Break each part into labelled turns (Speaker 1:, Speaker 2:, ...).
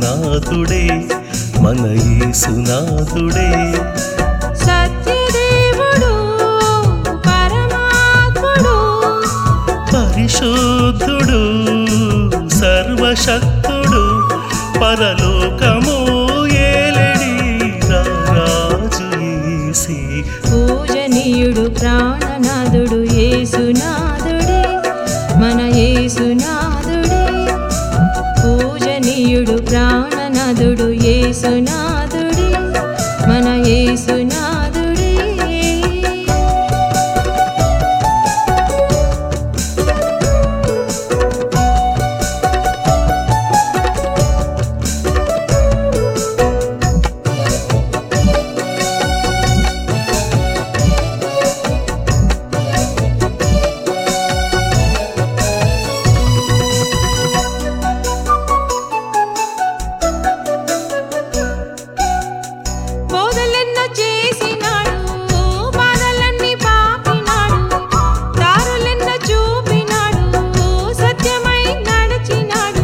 Speaker 1: యేసునాథుడే మన యేసునాథుడే
Speaker 2: సత్యదేవుడు పరమాత్ముడు
Speaker 1: పరిశుద్ధుడు సర్వశక్తుడు పరలోకము ఏలడి రాజు యేసే
Speaker 2: పూజనీయుడు ప్రాణనాథుడు యేసునాథుడే మన యేసునాథుడే పూజనీయుడు ప్రాణనాథుడు యేసునాథుడే మన యేసునాథుడే బోధలెన్నో చేసినాడు బాధలన్నీ పాపినాడు దారులెన్నో చూపినాడు సత్యమై నడిచినాడు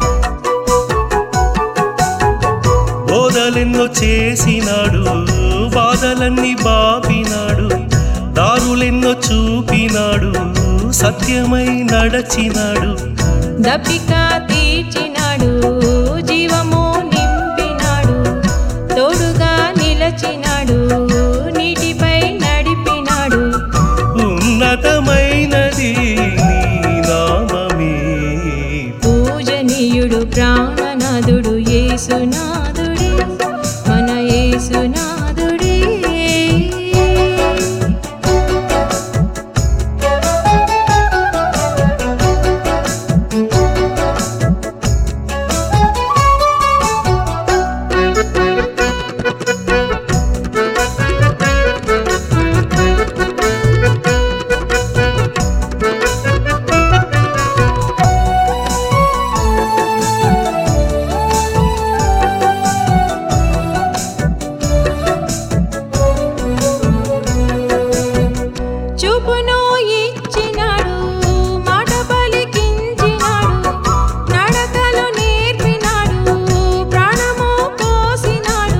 Speaker 1: బోధలెన్నో చేసినాడు బాధలన్నీ బాపినాడు దారులెన్నో చూపినాడు సత్యమై నడచినాడు
Speaker 2: దప్పిక తీర్చినాడు జీవము నింపినాడు తోడుగా నిలచినాడు నీటిపై నడిపినాడు
Speaker 1: ఉన్నతమైనది నీ నామమే
Speaker 2: పూజనీయుడు ప్రాణనాథుడు యేసునాథుడే మన యేసునాథుడే చూపును ఇచ్చినాడు మాట పలికించినాడు నడకలు నేర్పినాడు ప్రాణము పోసినాడు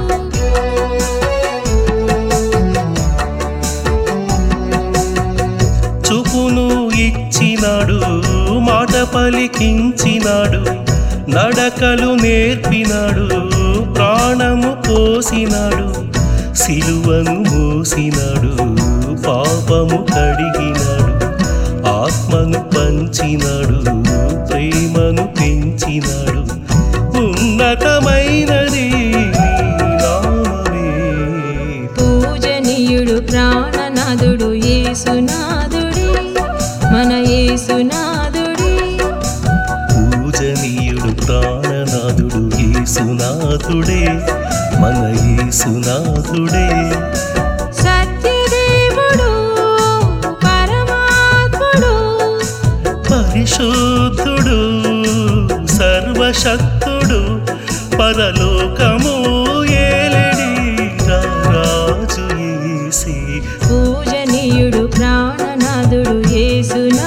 Speaker 1: చూపును ఇచ్చినాడు మాట పలికించినాడు నడకలు నేర్పినాడు ప్రాణము పోసినాడు సిలువను మోసినాడు పాపము కడిగినాడు ఆత్మను పంచినాడు ప్రేమను పెంచినాడు ఉన్నతమైనది నీ నామమే
Speaker 2: పూజనీయుడు ప్రాణనాథుడు యేసునాథుడే మన యేసునాథుడే
Speaker 1: పూజనీయుడు ప్రాణనాథుడు యేసునాథుడే మన యేసునాథుడే
Speaker 2: సత్యదేవుడు పరమాత్ముడు
Speaker 1: పరిశుద్ధుడు సర్వశక్తుడు పరలోకము ఏలడి రాజు యేసే
Speaker 2: పూజనీయుడు ప్రాణనాథుడు యేసునాథుడే